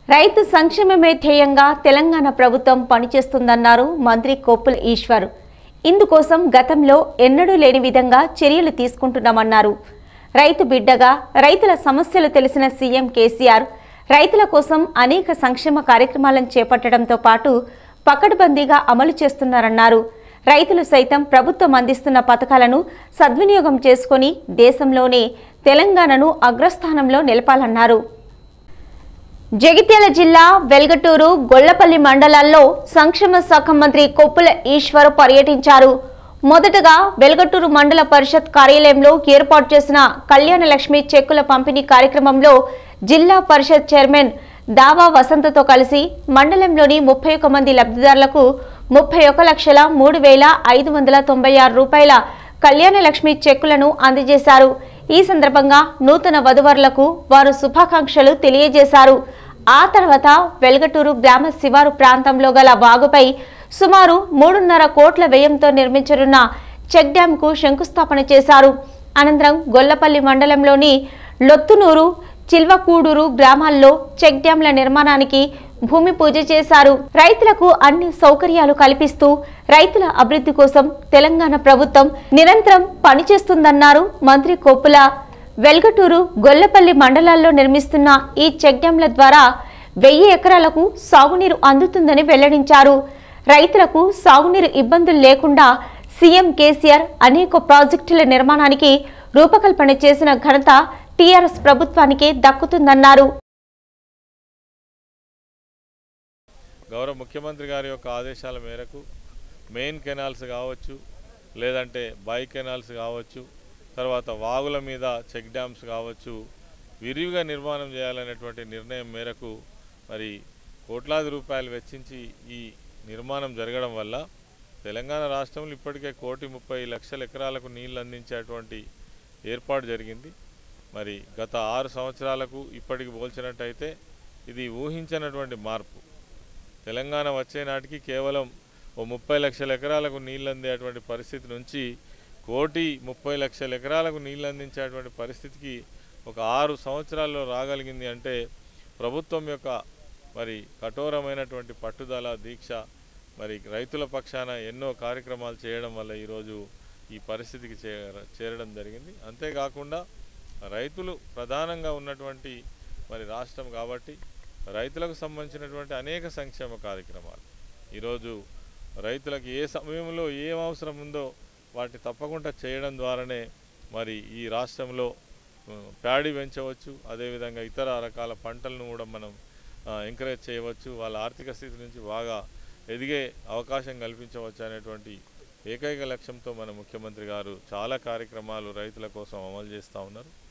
రైతు సంక్షేమమే ధ్యేయంగా తెలంగాణ ప్రభుత్వం పనిచేస్తుందన్నారు మంత్రి కోప్పుల ఈశ్వర్ ఇందుకోసం గతంలో ఎన్నడూ లేని విధంగా చర్యలు తీసుకుంటున్నామన్నారు రైతు బిడ్డగా రైతుల సమస్యలు తెలిసిన సీఎం కేసీఆర్ రైతుల కోసం అనేక సంక్షేమ కార్యక్రమాలను చేపట్టడంతో పాటు పకడ్బందీగా అమలు చేస్తున్నారన్నారు రైతులు సైతం ప్రభుత్వం అందిస్తున్న పథకాలను సద్వినియోగం చేసుకొని దేశంలోనే తెలంగాణను అగ్రస్థానంలో నిలపాలన్నారు జగిత్యాల జిల్లా వెల్గటూరు గొల్లపల్లి మండలాల్లో సంక్షేమ శాఖ మంత్రి కొప్పుల ఈశ్వర్ పర్యటించారు మొదటగా వెల్గటూరు మండల పరిషత్ కార్యాలయంలో ఏర్పాటు చేసిన కళ్యాణ లక్ష్మి చెక్కుల పంపిణీ కార్యక్రమంలో జిల్లా పరిషత్ చైర్మన్ దావా వసంతతో కలిసి మండలంలోని ముప్పై ఒక్క మంది లబ్ధిదారులకు ముప్పై ఒక లక్షల మూడు వేల ఐదు వందల తొంభై ఆరు రూపాయల కళ్యాణ లక్ష్మి చెక్కులను అందజేశారు ఈ సందర్భంగా నూతన వధువరులకు వారు శుభాకాంక్షలు తెలియజేశారు ఆ తర్వాత వెల్గటూరు గ్రామ శివారు ప్రాంతంలో గల వాగుపై సుమారు మూడున్నర కోట్ల వ్యయంతో నిర్మించనున్న చెక్ డ్యాంకు శంకుస్థాపన చేశారు అనంతరం గొల్లపల్లి మండలంలోని లొత్తునూరు చిల్వకూడూరు గ్రామాల్లో చెక్ డ్యాంల నిర్మాణానికి భూమి పూజ చేశారు రైతులకు అన్ని సౌకర్యాలు కల్పిస్తూ రైతుల అభివృద్ధి కోసం తెలంగాణ ప్రభుత్వం నిరంతరం పనిచేస్తుందన్నారు మంత్రి కొప్పుల వెల్గటూరు గొల్లపల్లి మండలాల్లో నిర్మిస్తున్న ఈ చెక్ డ్యాంల ద్వారా వెయ్యి ఎకరాలకు సాగునీరు అందుతుందని వెల్లడించారు రైతులకు సాగునీరు ఇబ్బందులు లేకుండా సీఎం కేసీఆర్ అనేక ప్రాజెక్టుల నిర్మాణానికి రూపకల్పన చేసిన ఘనత టీఆర్ఎస్ ప్రభుత్వానికే దక్కుతుందన్నారు గౌరవ ముఖ్యమంత్రి గారి యొక్క ఆదేశాల మేరకు మెయిన్ కెనాల్స్ కావచ్చు లేదంటే బై కెనాల్స్ కావచ్చు తర్వాత వాగుల మీద చెక్ డ్యామ్స్ కావచ్చు విరివిగా నిర్మాణం చేయాలనేటువంటి నిర్ణయం మేరకు మరి కోట్లాది రూపాయలు వెచ్చించి ఈ నిర్మాణం జరగడం వల్ల తెలంగాణ రాష్ట్రంలో ఇప్పటికే కోటి ముప్పై లక్షల ఎకరాలకు నీళ్లు అందించేటువంటి ఏర్పాటు జరిగింది మరి గత ఆరు సంవత్సరాలకు ఇప్పటికి పోల్చినట్టయితే ఇది ఊహించినటువంటి మార్పు తెలంగాణ వచ్చే నాటికి కేవలం ఓ ముప్పై లక్షల ఎకరాలకు నీళ్ళు అందేటువంటి పరిస్థితి నుంచి కోటి ముప్పై లక్షల ఎకరాలకు నీళ్ళు అందించేటువంటి పరిస్థితికి ఒక ఆరు సంవత్సరాల్లో రాగలిగింది అంటే ప్రభుత్వం యొక్క మరి కఠోరమైనటువంటి పట్టుదల దీక్ష మరి రైతుల పక్షాన ఎన్నో కార్యక్రమాలు చేయడం వల్ల ఈరోజు ఈ పరిస్థితికి చేర చేరడం జరిగింది అంతేకాకుండా రైతులు ప్రధానంగా ఉన్నటువంటి మరి రాష్ట్రం కాబట్టి రైతులకు సంబంధించినటువంటి అనేక సంక్షేమ కార్యక్రమాలు ఈరోజు రైతులకు ఏ సమయంలో ఏం అవసరం ఉందో వాటిని తప్పకుండా చేయడం ద్వారానే మరి ఈ రాష్ట్రంలో ఉమ్, ప్యాడీ పెంచవచ్చు అదేవిధంగా ఇతర రకాల పంటలను కూడా మనం ఎంకరేజ్ చేయవచ్చు వాళ్ళ ఆర్థిక స్థితి నుంచి బాగా ఎదిగే అవకాశం కల్పించవచ్చు అనేటువంటి ఏకైక లక్ష్యంతో మన ముఖ్యమంత్రి గారు చాలా కార్యక్రమాలు రైతుల కోసం అమలు చేస్తూ ఉన్నారు